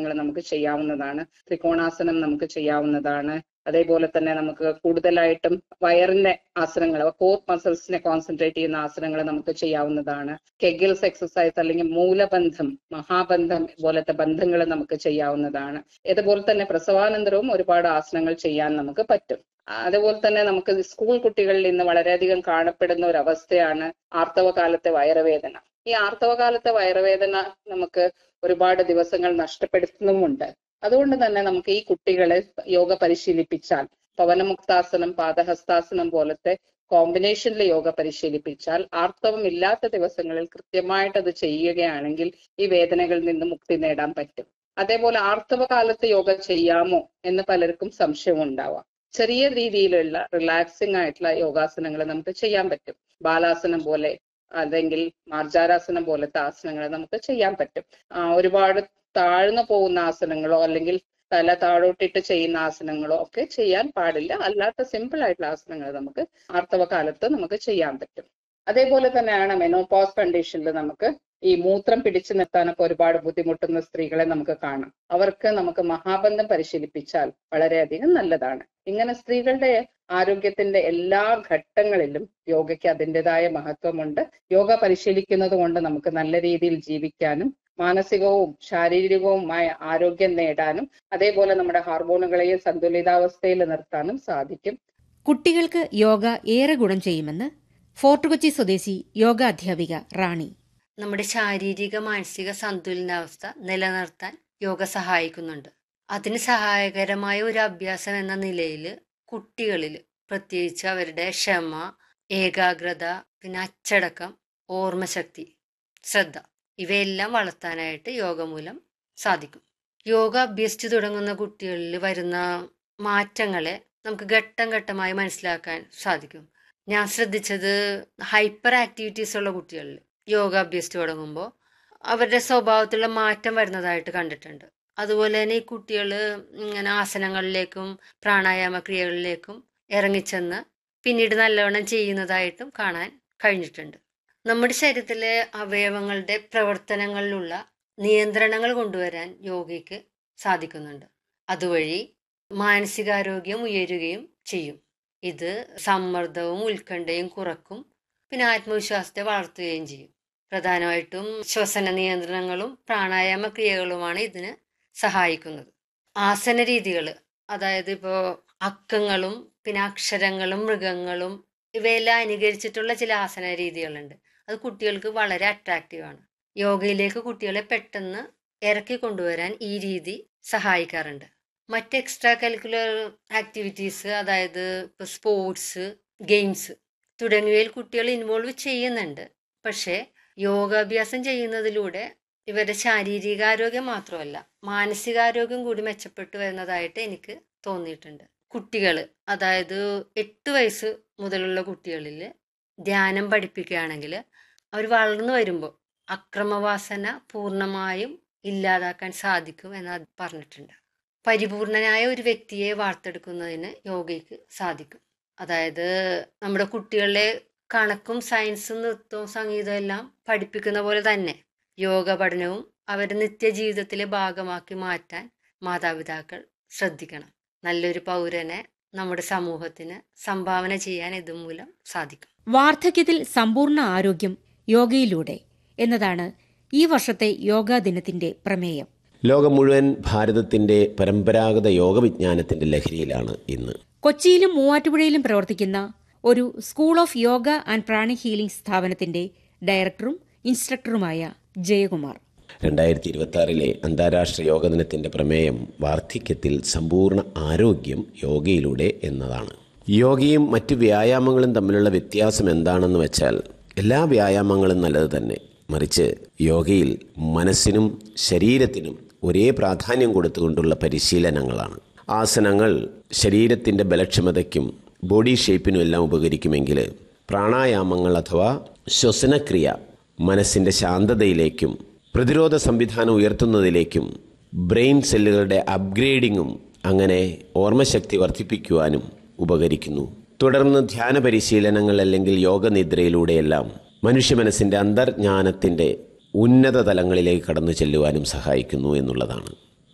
ആസനങ്ങൾ നമുക്ക് ചെയ്യാവുന്നതാണ് ത്രികോണാസനം നമുക്ക് ചെയ്യാവുന്നതാണ് അതേപോലെ തന്നെ നമുക്ക് കൂടുതലായിട്ടും വയറിന്റെ ആസനങ്ങൾ കോർ മസിൽസിനെ കോൺസെൻട്രേറ്റ് ചെയ്യുന്ന ആസനങ്ങൾ നമുക്ക് ചെയ്യാവുന്നതാണ് കെഗിൽസ് എക്സസൈസ് അല്ലെങ്കിൽ മൂലബന്ധം മഹാബന്ധം പോലത്തെ ബന്ധങ്ങൾ നമുക്ക് ചെയ്യാവുന്നതാണ് ഇതുപോലെ തന്നെ പ്രസവാനന്തരവും ഒരുപാട് ആസനങ്ങൾ ചെയ്യാൻ നമുക്ക് പറ്റും അതുപോലെ തന്നെ നമുക്ക് സ്കൂൾ കുട്ടികളിൽ ഇന്ന് വളരെയധികം കാണപ്പെടുന്ന ഒരു അവസ്ഥയാണ് ആർത്തവകാലത്തെ വയറുവേദന ഈ ആർത്തവകാലത്തെ വയറുവേദന നമുക്ക് ഒരുപാട് ദിവസങ്ങൾ നഷ്ടപ്പെടുത്തുന്നുമുണ്ട് അതുകൊണ്ട് തന്നെ നമുക്ക് ഈ കുട്ടികളെ യോഗ പരിശീലിപ്പിച്ചാൽ പവനമുക്താസനം പാദഹസ്താസനം പോലത്തെ കോമ്പിനേഷനിൽ യോഗ പരിശീലിപ്പിച്ചാൽ ആർത്തവം ഇല്ലാത്ത ദിവസങ്ങളിൽ കൃത്യമായിട്ട് അത് ചെയ്യുകയാണെങ്കിൽ ഈ വേദനകളിൽ നിന്ന് മുക്തി നേടാൻ പറ്റും അതേപോലെ ആർത്തവ കാലത്ത് യോഗ ചെയ്യാമോ എന്ന് പലർക്കും സംശയം ഉണ്ടാവാം ചെറിയ രീതിയിലുള്ള റിലാക്സിംഗ് ആയിട്ടുള്ള യോഗാസനങ്ങൾ നമുക്ക് ചെയ്യാൻ പറ്റും ബാലാസനം പോലെ അല്ലെങ്കിൽ മാർജാരാസനം പോലത്തെ ആസനങ്ങൾ നമുക്ക് ചെയ്യാൻ പറ്റും ഒരുപാട് താഴ്ന്നു പോകുന്ന ആസനങ്ങളോ അല്ലെങ്കിൽ തല താഴോട്ടിട്ട് ചെയ്യുന്ന ആസനങ്ങളോ ഒക്കെ ചെയ്യാൻ പാടില്ല അല്ലാത്ത സിമ്പിൾ ആയിട്ടുള്ള ആസനങ്ങൾ നമുക്ക് ആർത്തവ കാലത്ത് നമുക്ക് ചെയ്യാൻ പറ്റും അതേപോലെ തന്നെയാണ് മെനോപോസ് കണ്ടീഷനിൽ നമുക്ക് ഈ മൂത്രം പിടിച്ചു നിർത്താനൊക്കെ ഒരുപാട് ബുദ്ധിമുട്ടുന്ന സ്ത്രീകളെ നമുക്ക് കാണാം അവർക്ക് നമുക്ക് മഹാബന്ധം പരിശീലിപ്പിച്ചാൽ വളരെയധികം നല്ലതാണ് ഇങ്ങനെ സ്ത്രീകളുടെ ആരോഗ്യത്തിന്റെ എല്ലാ ഘട്ടങ്ങളിലും യോഗയ്ക്ക് അതിൻ്റെതായ മഹത്വമുണ്ട് യോഗ പരിശീലിക്കുന്നത് കൊണ്ട് നമുക്ക് നല്ല രീതിയിൽ ജീവിക്കാനും മാനസികവും ശാരീരികവുമായ ആരോഗ്യം നേടാനും അതേപോലെ നമ്മുടെ ഹാർമോണുകളെയും സന്തുലിതാവസ്ഥയിൽ നിർത്താനും സാധിക്കും കുട്ടികൾക്ക് യോഗ ഏറെ ഗുണം ചെയ്യുമെന്ന് ഫോർട്ട് കൊച്ചി സ്വദേശി യോഗ അധ്യാപിക റാണി നമ്മുടെ ശാരീരിക മാനസിക സന്തുലനാവസ്ഥ നിലനിർത്താൻ യോഗ സഹായിക്കുന്നുണ്ട് അതിന് സഹായകരമായ ഒരു അഭ്യാസം എന്ന നിലയിൽ കുട്ടികളിൽ പ്രത്യേകിച്ച് അവരുടെ ക്ഷമ ഏകാഗ്രത പിന്നെ അച്ചടക്കം ഓർമ്മശക്തി ശ്രദ്ധ ഇവയെല്ലാം വളർത്താനായിട്ട് യോഗ മൂലം സാധിക്കും യോഗ അഭ്യസിച്ചു തുടങ്ങുന്ന കുട്ടികളിൽ വരുന്ന മാറ്റങ്ങളെ നമുക്ക് ഘട്ടം ഘട്ടമായി മനസ്സിലാക്കാൻ സാധിക്കും ഞാൻ ശ്രദ്ധിച്ചത് ഹൈപ്പർ ആക്ടിവിറ്റീസ് ഉള്ള കുട്ടികളിൽ യോഗ അഭ്യസിച്ചു തുടങ്ങുമ്പോൾ അവരുടെ സ്വഭാവത്തിലുള്ള മാറ്റം വരുന്നതായിട്ട് കണ്ടിട്ടുണ്ട് അതുപോലെ തന്നെ ഈ കുട്ടികൾ ഇങ്ങനെ ആസനങ്ങളിലേക്കും പ്രാണായാമ ക്രിയകളിലേക്കും ഇറങ്ങിച്ചെന്ന് പിന്നീട് നല്ലവണ്ണം ചെയ്യുന്നതായിട്ടും കാണാൻ കഴിഞ്ഞിട്ടുണ്ട് നമ്മുടെ ശരീരത്തിലെ അവയവങ്ങളുടെ പ്രവർത്തനങ്ങളിലുള്ള നിയന്ത്രണങ്ങൾ കൊണ്ടുവരാൻ യോഗയ്ക്ക് സാധിക്കുന്നുണ്ട് അതുവഴി മാനസികാരോഗ്യം ഉയരുകയും ചെയ്യും ഇത് സമ്മർദ്ദവും ഉത്കണ്ഠയും കുറക്കും പിന്നെ ആത്മവിശ്വാസത്തെ വളർത്തുകയും ചെയ്യും പ്രധാനമായിട്ടും ശ്വസന നിയന്ത്രണങ്ങളും പ്രാണായാമ ക്രിയകളുമാണ് ഇതിന് സഹായിക്കുന്നത് ആസന രീതികൾ അതായത് ഇപ്പോൾ അക്കങ്ങളും പിന്നെ അക്ഷരങ്ങളും മൃഗങ്ങളും ഇവയെല്ലാം അനുകരിച്ചിട്ടുള്ള ചില ആസന രീതികളുണ്ട് അത് കുട്ടികൾക്ക് വളരെ അട്രാക്റ്റീവാണ് യോഗയിലേക്ക് കുട്ടികളെ പെട്ടെന്ന് ഇറക്കി കൊണ്ടുവരാൻ ഈ രീതി സഹായിക്കാറുണ്ട് മറ്റ് എക്സ്ട്രാ കരിക്കുലർ ആക്ടിവിറ്റീസ് അതായത് ഇപ്പോൾ സ്പോർട്സ് ഗെയിംസ് തുടങ്ങിയവയിൽ കുട്ടികൾ ഇൻവോൾവ് ചെയ്യുന്നുണ്ട് പക്ഷേ യോഗാഭ്യാസം ചെയ്യുന്നതിലൂടെ ഇവരുടെ ശാരീരികാരോഗ്യം മാത്രമല്ല മാനസികാരോഗ്യം കൂടി മെച്ചപ്പെട്ടു വരുന്നതായിട്ട് എനിക്ക് തോന്നിയിട്ടുണ്ട് കുട്ടികൾ അതായത് എട്ട് വയസ്സ് മുതലുള്ള കുട്ടികളിൽ ധ്യാനം പഠിപ്പിക്കുകയാണെങ്കിൽ അവർ വളർന്നു വരുമ്പോൾ അക്രമവാസന പൂർണ്ണമായും ഇല്ലാതാക്കാൻ സാധിക്കും എന്ന് പറഞ്ഞിട്ടുണ്ട് പരിപൂർണനായ ഒരു വ്യക്തിയെ വാർത്തെടുക്കുന്നതിന് യോഗയ്ക്ക് സാധിക്കും അതായത് നമ്മുടെ കുട്ടികളെ കണക്കും സയൻസും നൃത്തവും സംഗീതവും എല്ലാം പഠിപ്പിക്കുന്ന പോലെ തന്നെ യോഗ പഠനവും അവരുടെ നിത്യജീവിതത്തിലെ ഭാഗമാക്കി മാറ്റാൻ മാതാപിതാക്കൾ ശ്രദ്ധിക്കണം നല്ലൊരു പൗരനെ നമ്മുടെ സമൂഹത്തിന് സംഭാവന ചെയ്യാൻ ഇതുമൂലം സാധിക്കും വാർദ്ധക്യത്തിൽ സമ്പൂർണ്ണ ആരോഗ്യം യോഗയിലൂടെ എന്നതാണ് ഈ വർഷത്തെ യോഗാ ദിനത്തിന്റെ പ്രമേയം ലോകം മുഴുവൻ ഭാരതത്തിന്റെ പരമ്പരാഗത യോഗ വിജ്ഞാനത്തിന്റെ ലഹരിയിലാണ് ഇന്ന് കൊച്ചിയിലും മൂവാറ്റുപുഴയിലും പ്രവർത്തിക്കുന്ന ഒരു school of yoga and pranic healing സ്ഥാപനത്തിന്റെ ഡയറക്ടറും ഇൻസ്ട്രക്ടറുമായ ജയകുമാർ രണ്ടായിരത്തി ഇരുപത്തി ആറിലെ അന്താരാഷ്ട്ര യോഗ ദിനത്തിന്റെ പ്രമേയം വാർദ്ധക്യത്തിൽ സമ്പൂർണ്ണ ആരോഗ്യം യോഗയിലൂടെ എന്നതാണ് യോഗയും മറ്റു വ്യായാമങ്ങളും തമ്മിലുള്ള വ്യത്യാസം എന്താണെന്ന് വെച്ചാൽ എല്ലാ വ്യായാമങ്ങളും നല്ലത് തന്നെ മറിച്ച് യോഗയിൽ മനസ്സിനും ശരീരത്തിനും ഒരേ പ്രാധാന്യം കൊടുത്തുകൊണ്ടുള്ള പരിശീലനങ്ങളാണ് ആസനങ്ങൾ ശരീരത്തിൻ്റെ ബലക്ഷമതയ്ക്കും ബോഡി ഷേപ്പിനും എല്ലാം ഉപകരിക്കുമെങ്കിൽ പ്രാണായാമങ്ങൾ അഥവാ ശ്വസനക്രിയ മനസ്സിൻ്റെ ശാന്തതയിലേക്കും പ്രതിരോധ സംവിധാനം ഉയർത്തുന്നതിലേക്കും ബ്രെയിൻ സെല്ലുകളുടെ അപ്ഗ്രേഡിങ്ങും അങ്ങനെ ഓർമ്മശക്തി വർദ്ധിപ്പിക്കുവാനും ഉപകരിക്കുന്നു തുടർന്ന് ധ്യാന പരിശീലനങ്ങൾ അല്ലെങ്കിൽ യോഗനിദ്രയിലൂടെയെല്ലാം മനുഷ്യ മനസ്സിൻ്റെ അന്തർജ്ഞാനത്തിൻ്റെ ഉന്നത തലങ്ങളിലേക്ക് കടന്നു ചെല്ലുവാനും സഹായിക്കുന്നു എന്നുള്ളതാണ്